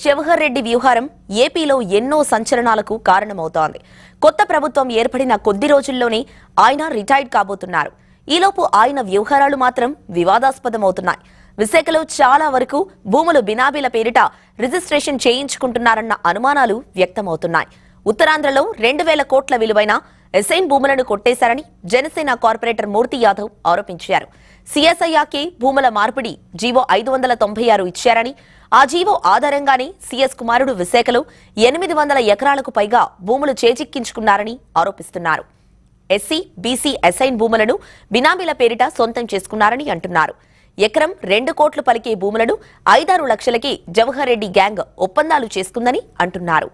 జవహర్ రెడ్డి వ్యవహారం ఏపీలో ఎన్నో సంచలనాలకు కారణమవుతోంది కొత్త ప్రభుత్వం ఏర్పడిన కొద్ది రోజుల్లోనే ఆయన రిటైర్డ్ కాబోతున్నారు ఈలోపు ఆయన వ్యవహారాలు మాత్రం వివాదాస్పదమవుతున్నాయి విశాఖలో చాలా వరకు భూములు బినాబీల పేరిట రిజిస్ట్రేషన్ చేయించుకుంటున్నారన్న అనుమానాలు వ్యక్తమవుతున్నాయి ఉత్తరాంధ్రలో రెండు వేల కోట్ల విలువైన ఎసైన్ భూములను కొట్టేశారని జనసేన కార్పొరేటర్ మూర్తి యాదవ్ ఆరోపించారు సిఎస్ఐఆర్కే భూముల మార్పిడి జీవో ఐదు వందల తొంభై ఆరు ఇచ్చారని ఆ జీవో ఆధారంగానే సిఎస్ కుమారుడు విశాఖలో ఎనిమిది వందల ఎకరాలకు పైగా భూములు చేజిక్కించుకున్నారని ఆరోపిస్తున్నారు ఎస్సీ బీసీ అసైన్ భూములను బినామీల పేరిట సొంతం చేసుకున్నారని అంటున్నారు ఎకరం రెండు కోట్లు పలికే భూములను ఐదారు లక్షలకి జవహర్ రెడ్డి గ్యాంగ్ ఒప్పందాలు చేసుకుందని అంటున్నారు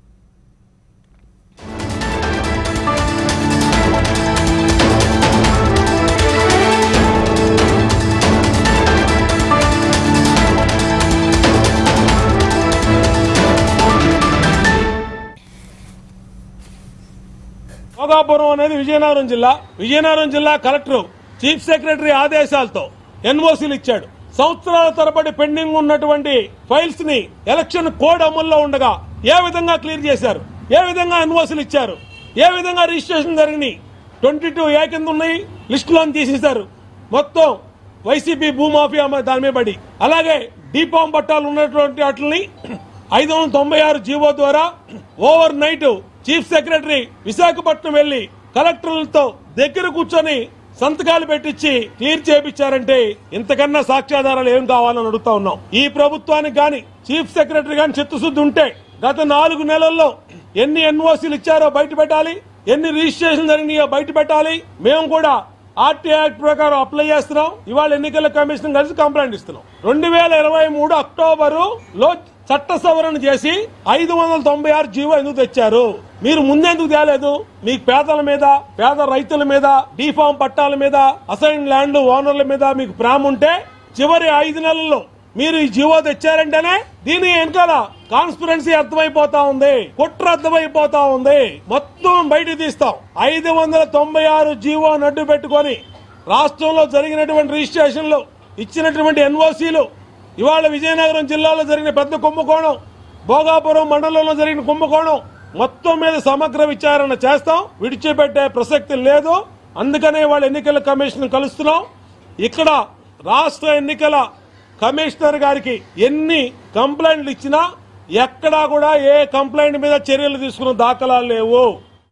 భోగాపురం అనేది విజయనగరం జిల్లా విజయనగరం జిల్లా కలెక్టర్ చీఫ్ సెక్రటరీ ఆదేశాలతో ఎన్ఓసీలు ఇచ్చాడు సంవత్సరాల తరబడి పెండింగ్ ఉన్నటువంటి ఫైల్స్ ని ఎలక్షన్ కోడ్ అమల్లో ఉండగా ఏ విధంగా క్లియర్ చేశారు ఏ విధంగా ఎన్ఓసీలు ఇచ్చారు ఏ విధంగా రిజిస్ట్రేషన్ జరిగినాయి ట్వంటీ టూ ఏ కింద ఉన్నాయి లిస్టులో తీసేశారు మొత్తం వైసీపీ భూమాఫియా మీద దాని మీద పడి అలాగే డీపామ్ పట్టాలు ఉన్నటువంటి వాటిని ఐదు వందల తొంభై ఆరు జీవో ద్వారా overnight chief secretary Visakhapatnam వెళ్లి కలెక్టర్లతో దగ్గర కూర్చొని సంతకాలు పెట్టించి క్లియర్ చేపించారంటే ఇంతకన్నా సాక్ష్యాధారాలు ఏం కావాలని అడుగుతా ఉన్నాం ఈ ప్రభుత్వానికి గాని చీఫ్ సెక్రటరీ గాని చిత్తశుద్ధి ఉంటే గత నాలుగు నెలల్లో ఎన్ని ఎన్ఓసీలు ఇచ్చారో బయట పెట్టాలి ఎన్ని రిజిస్ట్రేషన్ జరిగినాయో బయట పెట్టాలి మేము కూడా ఆర్టీ యాక్ట్ ప్రకారం అప్లై చేస్తున్నాం ఇవాళ ఎన్నికల కమిషన్ కలిసి కంప్లైంట్ ఇస్తున్నాం రెండు వేల ఇరవై మూడు అక్టోబరు లో చట్ట సవరణ చేసి ఐదు వందల తొంభై ఆరు జీవో ఎందుకు తెచ్చారు మీరు ముందెందుకు తేలేదు మీకు పేదల మీద పేద రైతుల మీద డీఫామ్ పట్టాల మీద అసైన్ ల్యాండ్ ఓనర్ల మీద మీకు ప్రేమ ఉంటే చివరి ఐదు నెలల్లో మీరు ఈ జీవో తెచ్చారంటేనే దీని వెనకాల కాన్స్పిరెన్సీ అర్థమైపోతా ఉంది కుట్ర అర్థమైపోతా ఉంది మొత్తం బయట తీస్తాం ఐదు వందల తొంభై ఆరు జీవో నడ్డు పెట్టుకొని రాష్ట్రంలో జరిగినటువంటి రిజిస్ట్రేషన్లు ఇచ్చినటువంటి ఎన్ఓసీలు ఇవాళ విజయనగరం జిల్లాలో జరిగిన పెద్ద కుంభకోణం భోగాపురం మండలంలో జరిగిన కుంభకోణం మొత్తం మీద సమగ్ర విచారణ చేస్తాం విడిచిపెట్టే ప్రసక్తి లేదు అందుకనే వాళ్ళ ఎన్నికల కమిషన్ కలుస్తున్నాం ఇక్కడ రాష్ట్ర ఎన్నికల కమిషనర్ గారికి ఎన్ని కంప్లైంట్లు ఇచ్చినా ఎక్కడా కూడా ఏ కంప్లైంట్ మీద చర్యలు తీసుకున్న దాఖలాలు లేవు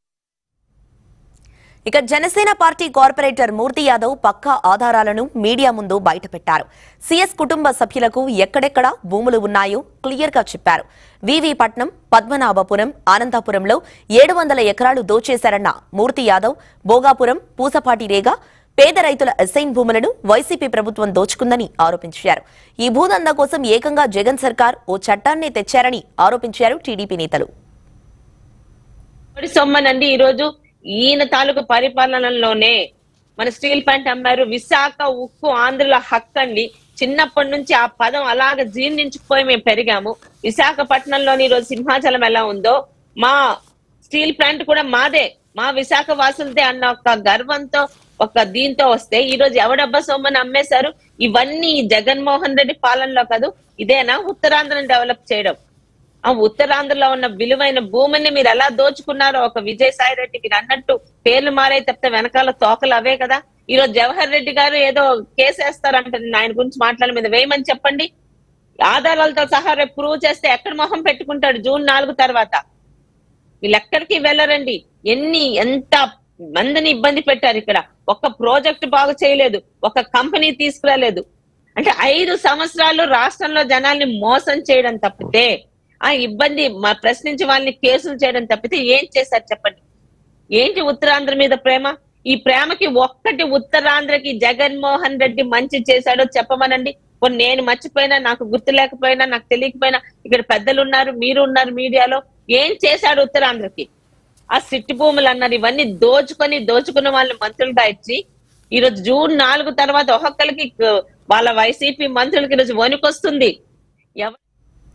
ఇక జనసేన పార్టీ కార్పొరేటర్ మూర్తి యాదవ్ పక్కా ఆధారాలను మీడియా ముందు బయటపెట్టారు సీఎస్ కుటుంబ సభ్యులకు ఎక్కడెక్కడ భూములు ఉన్నాయో క్లియర్ గా చెప్పారు వివి పట్నం పద్మనాభపురం ఆనందాపురంలో ఏడు వందల ఎకరాలు దోచేశారన్న మూర్తి యాదవ్ భోగాపురం పూసపాటి రేగా పేద రైతుల అసైన్ భూములను వైసీపీ ప్రభుత్వం దోచుకుందని ఆరోపించారు ఈ భూదందా కోసం ఏకంగా జగన్ సర్కార్ ఓ చట్టాన్నే తెచ్చారని ఆరోపించారు టీడీపీ నేతలు ఉమ్మడి సొమ్మనండి ఈ రోజు ఈయన తాలూకు పరిపాలనలోనే మన స్టీల్ ప్లాంట్ అమ్మారు విశాఖ ఉక్కు ఆంధ్రుల హక్కు అండి చిన్నప్పటి నుంచి ఆ పదం అలాగ జీర్ణించుకుపోయి మేము పెరిగాము విశాఖపట్నంలోని ఈ రోజు సింహాచలం ఎలా ఉందో మా స్టీల్ ప్లాంట్ కూడా మాదే మా విశాఖ వాసులదే అన్న ఒక గర్వంతో ఒక దీంతో వస్తే ఈ రోజు ఎవడబ్బా సొమ్మని అమ్మేశారు ఇవన్నీ ఈ జగన్మోహన్ రెడ్డి పాలనలో కాదు ఇదేనా ఉత్తరాంధ్రని డెవలప్ చేయడం ఆ ఉత్తరాంధ్రలో ఉన్న విలువైన భూమిని మీరు ఎలా దోచుకున్నారో ఒక విజయసాయి రెడ్డి మీరు అన్నట్టు పేర్లు మారాయి తప్పితే వెనకాల తోకలు అవే కదా ఈ రోజు జవహర్ రెడ్డి గారు ఏదో కేసు వేస్తారంట నేను ఆయన గురించి మాట్లాడే మీద వేయమని చెప్పండి ఆధారాలతో సహా రేపు ప్రూవ్ చేస్తే ఎక్కడ మొహం పెట్టుకుంటాడు జూన్ నాలుగు తర్వాత వీళ్ళు ఎక్కడికి వెళ్ళరండి ఎన్ని ఎంత మందిని ఇబ్బంది పెట్టారు ఇక్కడ ఒక ప్రాజెక్ట్ బాగు చేయలేదు ఒక కంపెనీ తీసుకురాలేదు అంటే ఐదు సంవత్సరాలు రాష్ట్రంలో జనాల్ని మోసం చేయడం తప్పితే ఆ ఇబ్బంది మా ప్రశ్నించి వాళ్ళని కేసులు చేయడం తప్పితే ఏం చేశారు చెప్పండి ఏంటి ఉత్తరాంధ్ర మీద ప్రేమ ఈ ప్రేమకి ఒక్కటి ఉత్తరాంధ్రకి జగన్మోహన్ రెడ్డి మంచి చేశాడో చెప్పమనండి పోనీ నేను మర్చిపోయినా నాకు గుర్తు లేకపోయినా నాకు తెలియకపోయినా ఇక్కడ పెద్దలు ఉన్నారు మీరు ఉన్నారు మీడియాలో ఏం చేశాడు ఉత్తరాంధ్రకి ఆ సిట్టి భూములు అన్నారు ఇవన్నీ దోచుకొని దోచుకున్న వాళ్ళని మంత్రులుగా ఇచ్చి ఈ రోజు జూన్ నాలుగు తర్వాత ఒక్కొక్కరికి వాళ్ళ వైసీపీ మంత్రులకి ఈరోజు వణుకొస్తుంది ఎవ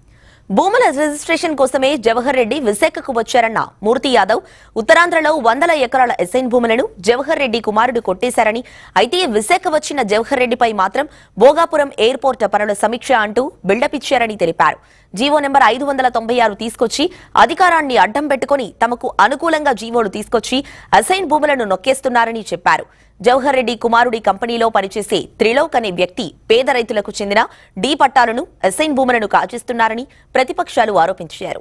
భూముల రిజిస్ట్రేషన్ కోసమే జవహర్ రెడ్డి విశాఖకు వచ్చారన్న మూర్తి యాదవ్ ఉత్తరాంధ్రలో వందల ఎకరాల ఎసైన్ భూములను జవహర్ రెడ్డి కుమారుడు కొట్టేశారని అయితే విశాఖ వచ్చిన జవహర్ రెడ్డిపై మాత్రం భోగాపురం ఎయిర్పోర్ట్ పనుల సమీక్ష అంటూ బిల్డప్ ఇచ్చారని తెలిపారు జీవో నెంబర్ ఐదు వందల తొంభై ఆరు తీసుకొచ్చి అధికారాన్ని అడ్డం పెట్టుకుని తమకు అనుకూలంగా జీవోలు తీసుకొచ్చి అసైన్ భూములను నొక్కేస్తున్నారని చెప్పారు జవహర్ రెడ్డి కుమారుడి కంపెనీలో పనిచేసే త్రిలోక్ అనే వ్యక్తి పేద రైతులకు చెందిన డి పట్టాలను అసైన్ భూములను కాజేస్తున్నారని ప్రతిపక్షాలు ఆరోపించారు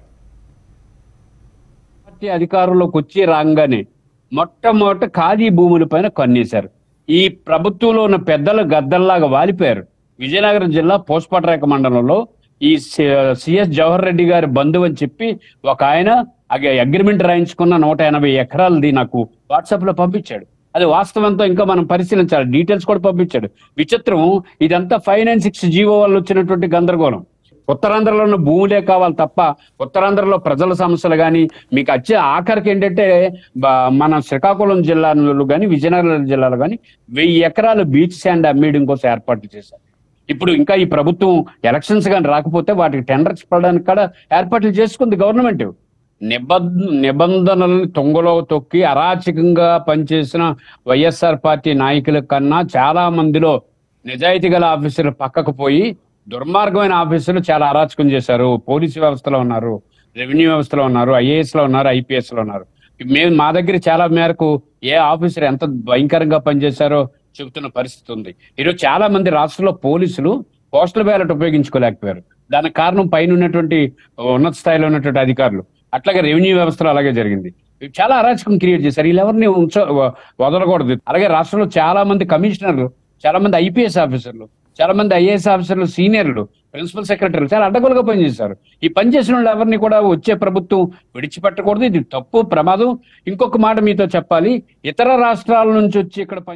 పార్టీ అధికారంలోకి వచ్చి రాగానే మొట్టమొదట ఖాదీ భూముల పైన కన్నేశారు ఈ ప్రభుత్వంలో ఉన్న పెద్దలు గద్దల్లాగా వాలిపోయారు విజయనగరం జిల్లా పోస్పట్రేక మండలంలో ఈ సిఎస్ జవహర్ రెడ్డి గారి బంధువు అని చెప్పి ఒక ఆయన అగ్రిమెంట్ రాయించుకున్న నూట ఎనభై ఎకరాలది నాకు వాట్సాప్ లో పంపించాడు అది వాస్తవంతో ఇంకా మనం పరిశీలించాలి డీటెయిల్స్ కూడా పంపించాడు విచిత్రం ఇదంతా ఫైవ్ నైన్ సిక్స్ జీవో వల్ల వచ్చినటువంటి గందరగోళం ఉత్తరాంధ్రలో ఉన్న భూములే కావాలి తప్ప ఉత్తరాంధ్రలో ప్రజల సమస్యలు కానీ మీకు వచ్చే ఆఖరికి ఏంటంటే బ- మన శ్రీకాకుళం జిల్లాలో కానీ విజయనగరం జిల్లాలో కానీ వెయ్యి ఎకరాలు బీచ్ శాండ్ అమ్మేయడం కోసం ఏర్పాట్లు చేశారు ఇప్పుడు ఇంకా ఈ ప్రభుత్వం ఎలక్షన్స్ కానీ రాకపోతే వాటికి టెండర్స్ పడడానికి కూడా ఏర్పాట్లు చేసుకుంది గవర్నమెంట్ నిబంధ నిబంధనలను తొంగలో తొక్కి అరాచకంగా పనిచేసిన వైఎస్ఆర్ పార్టీ నాయకుల కన్నా చాలా మందిలో నిజాయితీ గల ఆఫీసర్లు పక్కకు పోయి దుర్మార్గమైన ఆఫీసర్లు చాలా అరాచకం చేశారు పోలీసు వ్యవస్థలో ఉన్నారు రెవెన్యూ వ్యవస్థలో ఉన్నారు ఐఏఎస్ లో ఉన్నారు ఐపీఎస్ లో ఉన్నారు మేము మా దగ్గర చాలా మేరకు ఏ ఆఫీసర్ ఎంత భయంకరంగా పనిచేశారో చెబుతున్న పరిస్థితి ఉంది ఈరోజు చాలా మంది రాష్ట్రంలో పోలీసులు పోస్టల్ బ్యాలెట్ ఉపయోగించుకోలేకపోయారు దానికి కారణం పైన ఉన్నటువంటి ఉన్నత స్థాయిలో ఉన్నటువంటి అధికారులు అట్లాగే రెవెన్యూ వ్యవస్థలో అలాగే జరిగింది చాలా అరాచకం క్రియేట్ చేశారు వీళ్ళెవరిని ఉంచ వ- వదలకూడదు అలాగే రాష్ట్రంలో చాలా మంది కమిషనర్లు చాలా మంది ఐపీఎస్ ఆఫీసర్లు చాలా మంది ఐఏఎస్ ఆఫీసర్లు సీనియర్లు ప్రిన్సిపల్ సెక్రటరీలు చాలా అడ్డగోలుగా పనిచేశారు ఈ పనిచేసిన వాళ్ళు ఎవరిని కూడా వచ్చే ప్రభుత్వం విడిచిపెట్టకూడదు ఇది తప్పు ప్రమాదం ఇంకొక మాట మీతో చెప్పాలి ఇతర రాష్ట్రాల నుంచి వచ్చి ఇక్కడ పని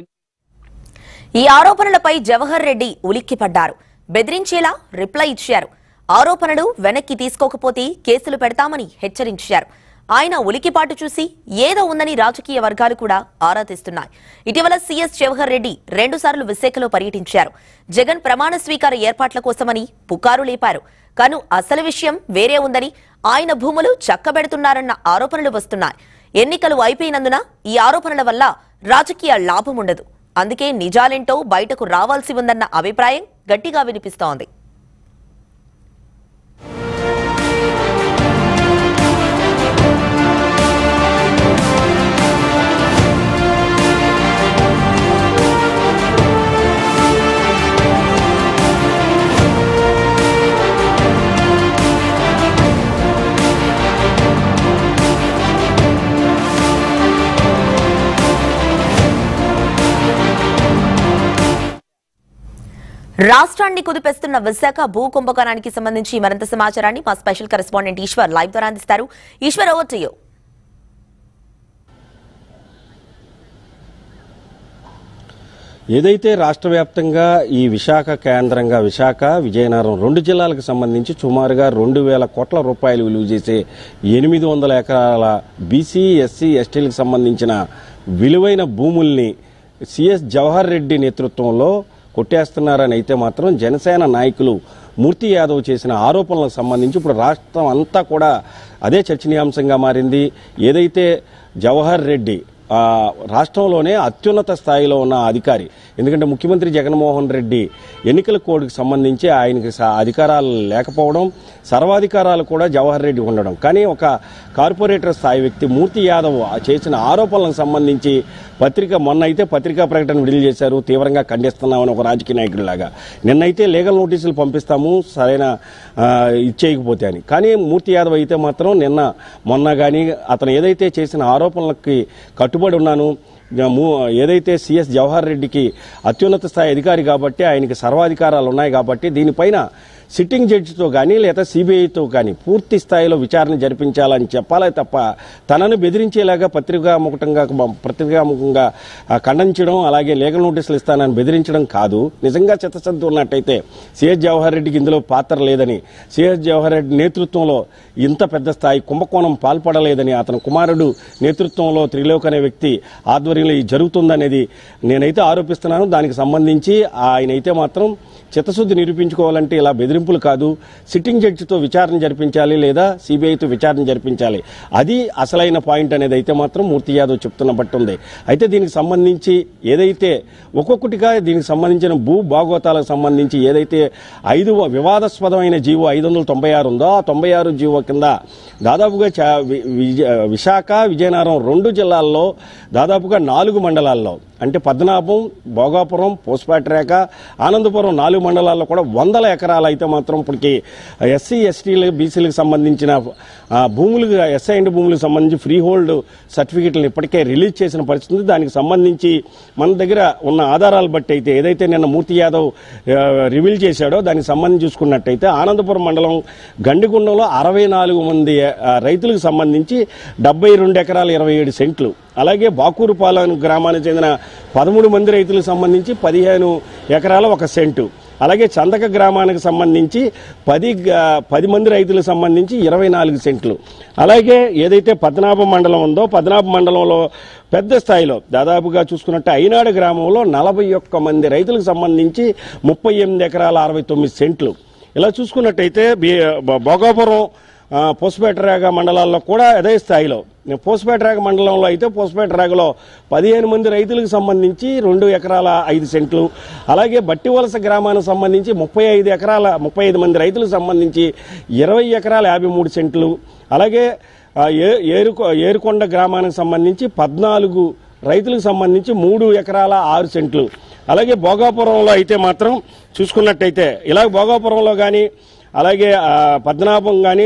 ఈ ఆరోపణలపై జవహర్ రెడ్డి ఉలిక్కిపడ్డారు బెదిరించేలా రిప్లై ఇచ్చారు ఆరోపణలు వెనక్కి తీసుకోకపోతే కేసులు పెడతామని హెచ్చరించారు ఆయన ఉలికిపాటు చూసి ఏదో ఉందని రాజకీయ వర్గాలు కూడా ఆరా తీస్తున్నాయి ఇటీవల సీఎస్ జవహర్ రెడ్డి రెండుసార్లు విశాఖలో పర్యటించారు జగన్ ప్రమాణ స్వీకార ఏర్పాట్ల కోసమని పుకారు లేపారు కాను అసలు విషయం వేరే ఉందని ఆయన భూములు చక్కబెడుతున్నారన్న ఆరోపణలు వస్తున్నాయి ఎన్నికలు అయిపోయినందున ఈ ఆరోపణల వల్ల రాజకీయ లాభం ఉండదు అందుకే నిజాలేంటో బయటకు రావాల్సి ఉందన్న అభిప్రాయం గట్టిగా వినిపిస్తోంది రాష్ట్రాన్ని కుదిపేస్తున్న విశాఖ భూ కుంభకోణానికి సంబంధించి మరింత సమాచారాన్ని మా స్పెషల్ కరెస్పాండెంట్ ఈశ్వర్ లైవ్ ద్వారా అందిస్తారు ఈశ్వర్ ఓవర్ టు యూ ఏదైతే రాష్ట్ర వ్యాప్తంగా ఈ విశాఖ కేంద్రంగా విశాఖ విజయనగరం రెండు జిల్లాలకు సంబంధించి సుమారుగా రెండు వేల కోట్ల రూపాయలు విలువ చేసే ఎనిమిది వందల ఎకరాల బీసీ ఎస్సీ ఎస్టీలకు సంబంధించిన విలువైన భూముల్ని సిఎస్ జవహర్ రెడ్డి నేతృత్వంలో కొట్టేస్తున్నారని అయితే మాత్రం జనసేన నాయకులు మూర్తి యాదవ్ చేసిన ఆరోపణలకు సంబంధించి ఇప్పుడు రాష్ట్రం అంతా కూడా అదే చర్చనీయాంశంగా మారింది ఏదైతే జవహర్ రెడ్డి ఆ, రాష్ట్రంలోనే అత్యున్నత స్థాయిలో ఉన్న అధికారి ఎందుకంటే ముఖ్యమంత్రి జగన్మోహన్ రెడ్డి ఎన్నికల కోడ్కి సంబంధించి ఆయనకి స- అధికారాలు లేకపోవడం సర్వాధికారాలు కూడా జవహర్ రెడ్డి ఉండడం కానీ ఒక కార్పొరేటర్ స్థాయి వ్యక్తి మూర్తి యాదవ్ ఆ చేసిన ఆరోపణలకు సంబంధించి పత్రిక మొన్న అయితే పత్రికా ప్రకటన విడుదల చేశారు తీవ్రంగా ఖండిస్తున్నామని ఒక రాజకీయ నాయకుడిలాగా నిన్నైతే లీగల్ నోటీసులు పంపిస్తాము సరైన ఆ, ఇచ్చేయకపోతే అని కానీ మూర్తి యాదవ్ అయితే మాత్రం నిన్న మొన్న కానీ అతను ఏదైతే చేసిన ఆరోపణలకి కట్టుబడి ఉన్నాను ఇక మూ- ఏదైతే సిఎస్ జవహర్ రెడ్డికి అత్యున్నత స్థాయి అధికారి కాబట్టి ఆయనకి సర్వాధికారాలు ఉన్నాయి కాబట్టి దీనిపైన సిట్టింగ్ జడ్జితో కానీ లేదా సిబిఐతో కానీ పూర్తి స్థాయిలో విచారణ జరిపించాలని చెప్పాలే తప్ప తనను బెదిరించేలాగా పత్రికాముఖంగా పత్రికాముఖంగా ఆ, ఖండించడం అలాగే లీగల్ నోటీసులు ఇస్తానని బెదిరించడం కాదు నిజంగా చిత్తశుద్ధి ఉన్నట్టయితే సిఎస్ జవహర్ రెడ్డికి ఇందులో పాత్ర లేదని సిఎస్ జవహర్ రెడ్డి నేతృత్వంలో ఇంత పెద్ద స్థాయి కుంభకోణం పాల్పడలేదని అతని కుమారుడు నేతృత్వంలో త్రిలోక్ అనే వ్యక్తి ఆధ్వర్యంలో ఇది జరుగుతుందనేది నేనైతే ఆరోపిస్తున్నాను దానికి సంబంధించి ఆయన అయితే మాత్రం చిత్తశుద్ధి నిరూపించుకోవాలంటే ఇలా బెదిరింపులు కాదు సిట్టింగ్ జడ్జితో విచారణ జరిపించాలి లేదా సిబిఐతో విచారణ జరిపించాలి అది అసలైన పాయింట్ అనేది అయితే మాత్రం మూర్తి యాదవ్ చెప్తున్న బట్టి ఉంది అయితే దీనికి సంబంధించి ఏదైతే ఒక్కొక్కటిగా దీనికి సంబంధించిన భూ భాగోతాలకు సంబంధించి ఏదైతే ఐదు వివాదాస్పదమైన జీవో ఐదు వందల తొంభై ఆరు ఉందో ఆ తొంభై ఆరు జీవో కింద దాదాపుగా చా- వి- విజ- విశాఖ విజయనగరం రెండు జిల్లాల్లో దాదాపుగా నాలుగు మండలాల్లో అంటే పద్మనాభం భోగాపురం పోస్పాట్రేక ఆనందపురం నాలుగు మండలాల్లో కూడా వందల ఎకరాలు అయితే మాత్రం ఇప్పటికి ఎస్సీ ఎస్టీలు బీసీలకు సంబంధించిన ఆ, భూములకు ఎస్ఐ అండ్ భూములకు సంబంధించి ఫ్రీ హోల్డ్ సర్టిఫికెట్లు ఇప్పటికే రిలీజ్ చేసిన పరిస్థితి ఉంది. దానికి సంబంధించి మన దగ్గర ఉన్న ఆధారాలు బట్టి అయితే ఏదైతే నిన్న మూర్తి యాదవ్ ఆ, రివీల్ చేశాడో దానికి సంబంధించి చూసుకున్నట్టయితే ఆనందపురం మండలం గండిగుండంలో అరవై నాలుగు మంది ఆ, రైతులకు సంబంధించి డెబ్బై రెండు ఎకరాల ఇరవై ఏడు సెంట్లు అలాగే బాకూరుపాలెం గ్రామానికి చెందిన పదమూడు మంది రైతులకు సంబంధించి పదిహేను ఎకరాల ఒక సెంటు అలాగే చందక గ్రామానికి సంబంధించి పది గ- పది మంది రైతులకు సంబంధించి ఇరవై నాలుగు సెంట్లు అలాగే ఏదైతే పద్మనాభం మండలం ఉందో పద్మనాభం మండలంలో పెద్ద స్థాయిలో దాదాపుగా చూసుకున్నట్టు అయినాడు గ్రామంలో నలభై ఒక్క మంది రైతులకు సంబంధించి ముప్పై ఎనిమిది ఎకరాల అరవై తొమ్మిది సెంట్లు ఇలా చూసుకున్నట్టయితే బి- బ- భోగాపురం ఆ, పోస్పేటరాగ మండలాల్లో కూడా అదే స్థాయిలో పోస్పేటరాగ మండలంలో అయితే పోస్పేటరాగలో పదిహేను మంది రైతులకు సంబంధించి రెండు ఎకరాల ఐదు సెంట్లు అలాగే బట్టివలస గ్రామానికి సంబంధించి ముప్పై ఐదు ఎకరాల ముప్పై ఐదు మంది రైతులకు సంబంధించి ఇరవై ఎకరాల యాభై మూడు సెంట్లు అలాగే ఆ, ఏ- ఏరుకొ ఏరుకొండ గ్రామానికి సంబంధించి పద్నాలుగు రైతులకు సంబంధించి మూడు ఎకరాల ఆరు సెంట్లు అలాగే భోగాపురంలో అయితే మాత్రం చూసుకున్నట్టయితే ఇలా భోగాపురంలో కానీ అలాగే ఆ, పద్మనాభం కానీ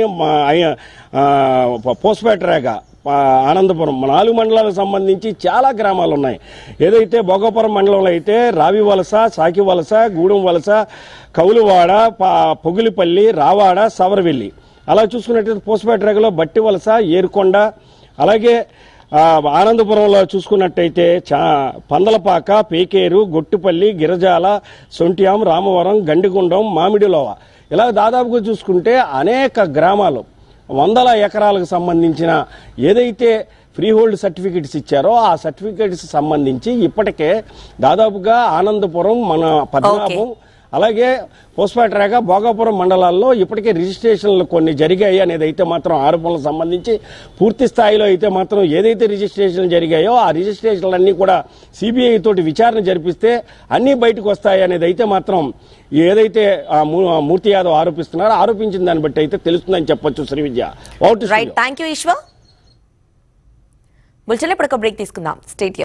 పోస్పేట రేఖ ఆ, ఆనందపురం మన నాలుగు మండలాలకు సంబంధించి చాలా గ్రామాలు ఉన్నాయి ఏదైతే భోగాపురం మండలంలో అయితే రావి వలస సాకి వలస గూడెం వలస కౌలువాడ పా- పొగిలిపల్లి రావాడ సవరవెల్లి అలా చూసుకున్నట్టయితే పోస్పేట రేఖలో బట్టి వలస ఏరుకొండ అలాగే ఆ, ఆనందపురంలో చూసుకున్నట్టయితే చా పందలపాక పేకేరు గొట్టుపల్లి గిరజాల సొంటియాం రామవరం గండిగుండం మామిడిలోవ ఇలా దాదాపుగా చూసుకుంటే అనేక గ్రామాలు వందల ఎకరాలకు సంబంధించిన ఏదైతే ఫ్రీ హోల్డ్ సర్టిఫికెట్స్ ఇచ్చారో ఆ సర్టిఫికెట్స్ సంబంధించి ఇప్పటికే దాదాపుగా ఆనందపురం మన పద్మనాభం అలాగే పోస్పాట్రాక భోగాపురం మండలాల్లో ఇప్పటికే రిజిస్ట్రేషన్లు కొన్ని జరిగాయి అనేది అయితే మాత్రం ఆరోపణలకు సంబంధించి పూర్తి స్థాయిలో అయితే మాత్రం ఏదైతే రిజిస్ట్రేషన్లు జరిగాయో ఆ రిజిస్ట్రేషన్లన్నీ కూడా సిబిఐ తోటి విచారణ జరిపిస్తే అన్నీ బయటకు వస్తాయి అనేది అయితే మాత్రం ఏదైతే ఆ మూ- మూర్తి యాదవ్ ఆరోపిస్తున్నారో ఆరోపించిన దాన్ని బట్టి అయితే తెలుస్తుందని చెప్పొచ్చు Sri Vidya right thank you Eshwar బుల్చల్ ఇప్పుడు ఒక బ్రేక్ తీసుకుందాం స్టేట్